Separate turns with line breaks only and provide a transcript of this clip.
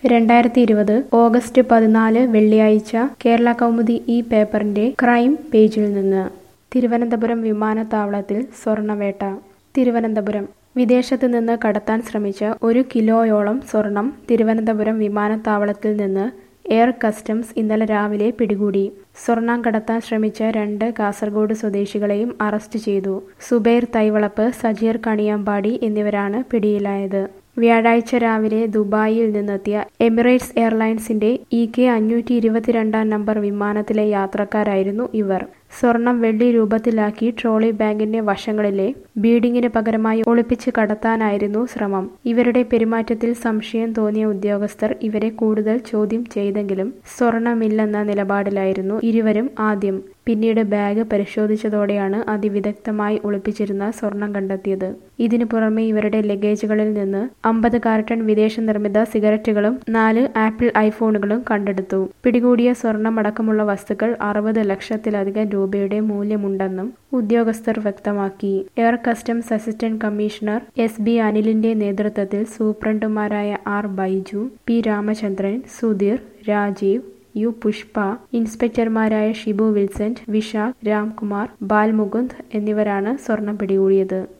രണ്ടായിരത്തി ഇരുപത് ഓഗസ്റ്റ് പതിനാല് വെള്ളിയാഴ്ച കേരള കൗമുദി ഈ പേപ്പറിന്റെ ക്രൈം പേജിൽ നിന്ന് തിരുവനന്തപുരം വിമാനത്താവളത്തിൽ സ്വർണവേട്ട തിരുവനന്തപുരം വിദേശത്ത് നിന്ന് കടത്താൻ ശ്രമിച്ച ഒരു കിലോയോളം സ്വർണം തിരുവനന്തപുരം വിമാനത്താവളത്തിൽ നിന്ന് എയർ കസ്റ്റംസ് ഇന്നലെ രാവിലെ പിടികൂടി സ്വർണം കടത്താൻ ശ്രമിച്ച രണ്ട് കാസർഗോഡ് സ്വദേശികളെയും അറസ്റ്റ് ചെയ്തു സുബൈർ തൈവളപ്പ് സജീർ കണിയാമ്പാടി എന്നിവരാണ് പിടിയിലായത് വ്യാഴാഴ്ച രാവിലെ ദുബായിൽ നിന്നെത്തിയ എമിറേറ്റ്സ് എയർലൈൻസിന്റെ ഇ കെ അഞ്ഞൂറ്റി ഇരുപത്തിരണ്ടാം നമ്പർ വിമാനത്തിലെ യാത്രക്കാരായിരുന്നു ഇവർ സ്വർണം വെള്ളി രൂപത്തിലാക്കി ട്രോളി ബാഗിന്റെ വശങ്ങളിലെ ബീഡിങ്ങിന് പകരമായി ഒളിപ്പിച്ച് കടത്താനായിരുന്നു ശ്രമം ഇവരുടെ പെരുമാറ്റത്തിൽ സംശയം തോന്നിയ ഉദ്യോഗസ്ഥർ ഇവരെ കൂടുതൽ ചോദ്യം ചെയ്തെങ്കിലും സ്വർണമില്ലെന്ന നിലപാടിലായിരുന്നു ഇരുവരും ആദ്യം പിന്നീട് ബാഗ് പരിശോധിച്ചതോടെയാണ് അതിവിദഗ്ധമായി ഒളിപ്പിച്ചിരുന്ന സ്വർണം കണ്ടെത്തിയത് ഇതിനു പുറമെ ഇവരുടെ ലഗേജുകളിൽ നിന്ന് അമ്പത് കാർട്ടൺ വിദേശ നിർമ്മിത സിഗരറ്റുകളും നാല് ആപ്പിൾ ഐഫോണുകളും കണ്ടെടുത്തു പിടികൂടിയ സ്വർണമടക്കമുള്ള വസ്തുക്കൾ അറുപത് ലക്ഷത്തിലധികം രൂപയുടെ മൂല്യമുണ്ടെന്നും ഉദ്യോഗസ്ഥർ വ്യക്തമാക്കി air customs assistant commissioner S B അനിലിന്റെ നേതൃത്വത്തിൽ സൂപ്രണ്ടുമാരായ R Baiju P Ramachandran Sudheer Rajeev U Pushpa ഇൻസ്പെക്ടർമാരായ ഷിബു വിൽസെന്റ് വിശാഖ് രാംകുമാർ ബാൽമുകുന്ദ് എന്നിവരാണ് സ്വർണം പിടികൂടിയത്